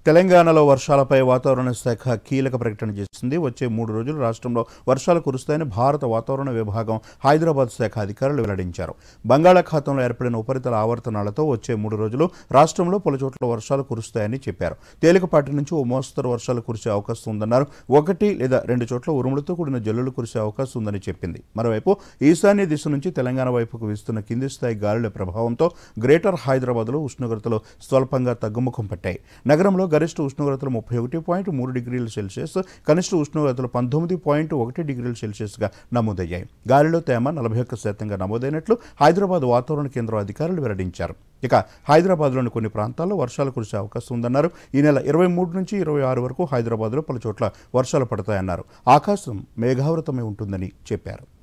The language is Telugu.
తెలంగాణలో వర్షాలపై వాతావరణ శాఖ కీలక ప్రకటన చేసింది వచ్చే మూడు రోజులు రాష్ట్రంలో వర్షాలు కురుస్తాయని భారత వాతావరణ విభాగం హైదరాబాద్ శాఖ అధికారులు వెల్లడించారు బంగాళాఖాతంలో ఏర్పడిన ఉపరితల ఆవర్తనాలతో వచ్చే మూడు రోజులు రాష్ట్రంలో పలు చోట్ల వర్షాలు కురుస్తాయని చెప్పారు తేలికపాటి నుంచి ఓ మోస్తరు వర్షాలు కురిసే అవకాశం ఉందన్నారు ఒకటి లేదా రెండు చోట్ల ఉరుములతో కూడిన జల్లులు కురిసే అవకాశం ఉందని చెప్పింది మరోవైపు ఈశాన్య దిశ నుంచి తెలంగాణ వైపుకు వీస్తున్న కింది స్థాయి గాలుల ప్రభావంతో గ్రేటర్ హైదరాబాద్లో ఉష్ణోగ్రతలు స్వల్పంగా తగ్గుముఖం పట్టాయి నగరంలో గరిష్ట ఉష్ణోగ్రతలు ముప్పై ఒకటి పాయింట్ మూడు డిగ్రీల సెల్సియస్ కనిష్ట ఉష్ణోగ్రతలు పంతొమ్మిది పాయింట్ ఒకటి డిగ్రీల సెల్సియస్గా నమోదయ్యాయి గాలిలో తేమ నలభై ఒక్క శాతంగా నమోదైనట్లు హైదరాబాద్ వాతావరణ కేంద్రం అధికారులు వెల్లడించారు ఇక హైదరాబాద్లోని కొన్ని ప్రాంతాల్లో వర్షాలు కురిసే అవకాశం ఉందన్నారు ఈ నెల ఇరవై మూడు నుంచి ఇరవై ఆరు వరకు హైదరాబాద్లో పలు చోట్ల వర్షాలు పడతాయన్నారు ఆకాశం మేఘావృతమై ఉంటుందని చెప్పారు